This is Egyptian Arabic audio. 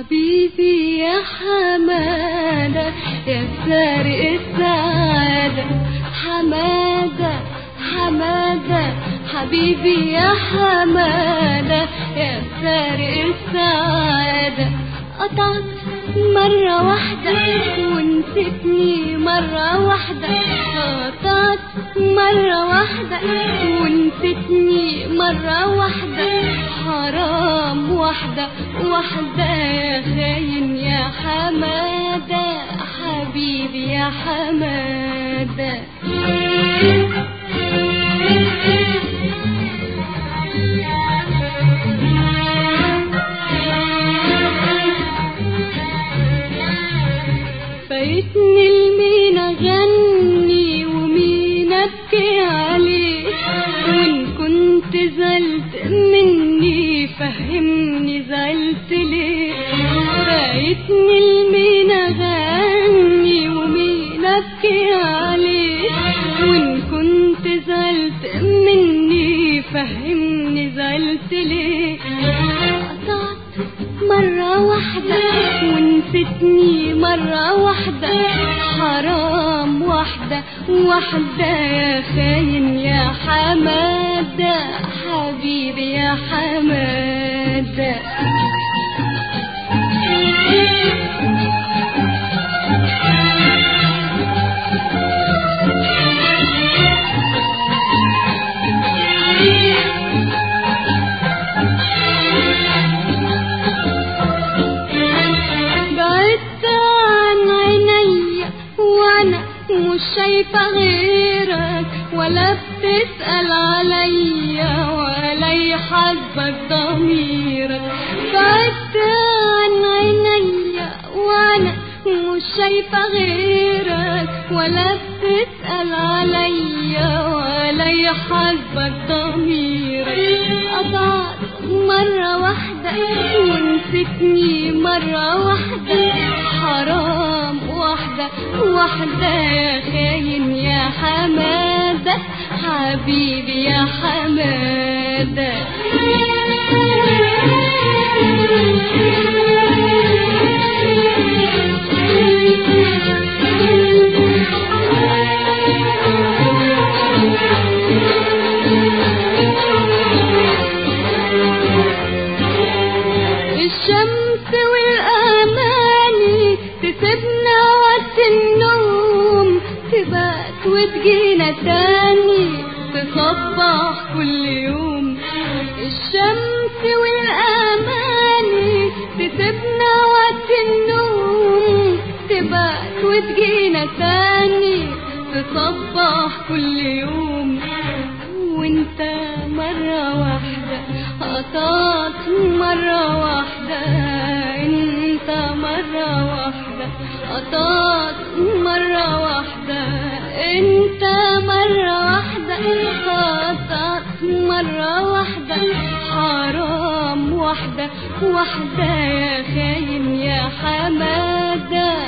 حبيبي يا حمادة يا سارق السعادة حمادة حمادة حبيبي يا حمادة يا سارق السعادة قطعت مرة واحدة ونسيتني مرة واحدة قطعت مرة واحدة ونسيتني مرة واحدة حرام واحدة واحدة يا خاين يا حمادة حبيبي يا حمادة فايتني المين اغني ومين ابكي عليه وان كنت زعلت مني فهمني زعلت ليه فايتني المين اغني ومين ابكي عليه وان كنت زعلت مني فهمني زعلت ليه قطعت مرة واحدة ونسيتني مرة واحدة حرام واحدة واحدة يا خاين يا حمادة حبيبي يا حمادة بعدت عن عيني وانا مش شايفة غيرك ولا بتسأل عليا ولا يحاسبك ضميرك بعدت عن عيني وانا مش شايفة غيرك ولا بتسأل عليا ولا يحاسبك ضميرك قطعت مرة واحدة ونسيتني مرة واحدة حرام واحدة واحدة يا خاين يا حمادة حبيبي يا حمادة الشمس والأماني تسيبنا وقت النوم تبات وتجينا تاني تصبح كل يوم الشمس والأماني تسيبنا وقت النوم تبات وتجينا تاني تصبح كل يوم وانت مرة واحدة قطعت مرة واحدة انت مرة واحدة قطعت مرة واحدة انت مرة واحدة قطعت مرة واحدة حرام واحدة واحدة يا خاين يا حمادة